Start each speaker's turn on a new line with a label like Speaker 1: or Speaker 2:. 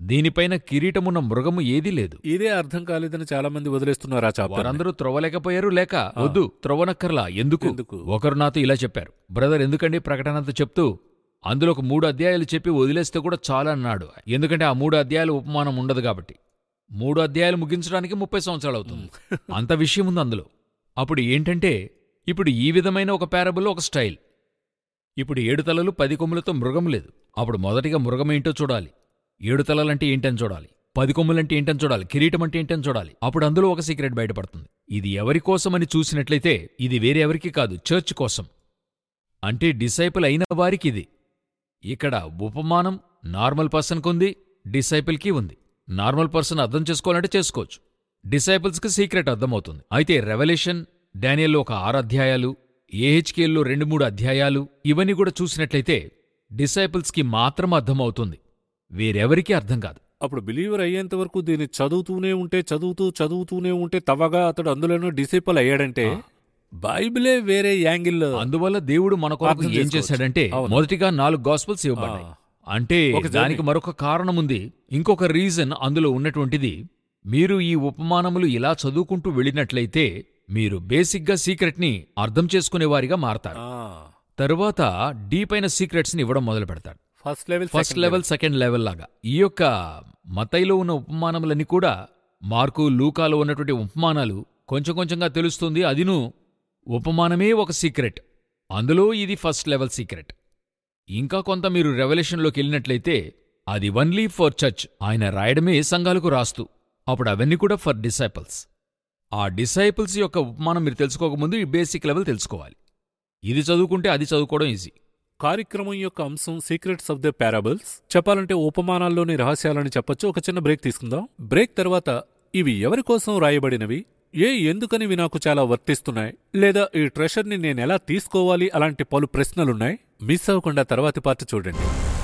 Speaker 1: దీనిపైన కిరీటమున్న మృగము ఏదీ లేదు
Speaker 2: ఇదే అర్థం కాలేదని చాలా మంది వదిలేస్తున్నారు ఆ చాప్టర్
Speaker 1: వారందరూ త్రొవలేకపోయారు లేక వద్దు త్రొవనక్కర్లా ఎందుకు
Speaker 2: ఎందుకు?
Speaker 1: ఒకరు నాతో ఇలా చెప్పారు బ్రదర్ ఎందుకండి ప్రకటనంత చెప్తూ అందులో ఒక మూడు అధ్యాయాలు చెప్పి వదిలేస్తే కూడా చాలా అన్నాడు ఎందుకంటే ఆ మూడు అధ్యాయాలు ఉపమానం ఉండదు కాబట్టి మూడు అధ్యాయాలు ముగించడానికి ముప్పై సంవత్సరాలు అవుతుంది అంత విషయం ఉంది అందులో అప్పుడు ఏంటంటే ఇప్పుడు ఈ విధమైన ఒక పారబుల్ ఒక స్టైల్ ఇప్పుడు ఏడు తలలు పది కొమ్ములతో మృగం లేదు అప్పుడు మొదటిగా మృగం ఏంటో చూడాలి ఏడు తలలంటే ఏంటని చూడాలి పది కొమ్ములంటే ఏంటని చూడాలి కిరీటం అంటే ఏంటని చూడాలి అప్పుడు అందులో ఒక సీక్రెట్ బయటపడుతుంది ఇది ఎవరి కోసమని చూసినట్లయితే ఇది వేరే ఎవరికి కాదు చర్చ్ కోసం అంటే డిసైపుల్ అయిన వారికి ఇది ఇక్కడ ఉపమానం నార్మల్ పర్సన్కి ఉంది డిసైపుల్కి ఉంది నార్మల్ పర్సన్ అర్థం చేసుకోవాలంటే చేసుకోవచ్చు డిసైపుల్స్కి సీక్రెట్ అర్థమవుతుంది అయితే రెవల్యూషన్ డానియల్లో ఒక ఆరు అధ్యాయాలు ఏహెచ్కేల్లో రెండు మూడు అధ్యాయాలు ఇవన్నీ కూడా చూసినట్లయితే డిసైపుల్స్కి మాత్రం అర్థమవుతుంది వేరెవరికీ అర్థం కాదు
Speaker 2: అప్పుడు బిలీవర్ అయ్యేంత వరకు దీన్ని చదువుతూనే ఉంటే చదువుతూ చదువుతూనే ఉంటే తవ్వగా అతడు అందులోనూ డిసేపుల్ అయ్యాడంటే
Speaker 1: ఆ.
Speaker 2: బైబిలే వేరే యాంగిల్
Speaker 1: అందువల్ల దేవుడు మన కొరకు
Speaker 2: అర్థం
Speaker 1: ఏం
Speaker 2: చేసుకోవచ్చు.
Speaker 1: చేశాడంటే
Speaker 2: అవును.
Speaker 1: మొదటిగా నాలుగు గాస్పల్స్ ఇవ్వబడ్డాయి అంటే
Speaker 2: ఒక journey.
Speaker 1: దానికి మరొక కారణం ఉంది ఇంకొక రీజన్ అందులో ఉన్నటువంటిది మీరు ఈ ఉపమానములు ఇలా చదువుకుంటూ వెళ్ళినట్లయితే మీరు బేసిక్గా సీక్రెట్ని అర్థం చేసుకునేవారిగా మారతారు తరువాత డీప్ అయిన సీక్రెట్స్ని ఇవ్వడం మొదలు పెడతారు
Speaker 2: first level
Speaker 1: first level second level లాగా ఈ యొక్క మతైలో ఉన్న ఉపమానములన్నీ కూడా మార్కు లూకాలో ఉన్నటువంటి ఉపమానాలు కొంచెం కొంచెంగా తెలుస్తుంది అదిను ఉపమానమే ఒక సీక్రెట్ అందులో ఇది ఫస్ట్ లెవెల్ సీక్రెట్ ఇంకా కొంత మీరు రెవల్యూషన్లోకి వెళ్ళినట్లయితే అది వన్లీ ఫర్ చర్చ్ ఆయన రాయడమే సంఘాలకు రాస్తూ అప్పుడు అవన్నీ కూడా ఫర్ డిసైపుల్స్ ఆ డిసైపుల్స్ యొక్క ఉపమానం మీరు తెలుసుకోకముందు ఈ బేసిక్ లెవెల్ తెలుసుకోవాలి ఇది చదువుకుంటే అది చదువుకోవడం ఈజీ
Speaker 2: కార్యక్రమం యొక్క అంశం సీక్రెట్స్ ఆఫ్ ద పారాబుల్స్ చెప్పాలంటే ఉపమానాల్లోని రహస్యాలని చెప్పొచ్చు ఒక చిన్న బ్రేక్ తీసుకుందాం బ్రేక్ తర్వాత ఇవి ఎవరి కోసం రాయబడినవి ఏ ఎందుకనివి నాకు చాలా వర్తిస్తున్నాయి లేదా ఈ ట్రెషర్ని నేనెలా తీసుకోవాలి అలాంటి పలు ప్రశ్నలున్నాయి మిస్ అవ్వకుండా తర్వాతి పార్ట్ చూడండి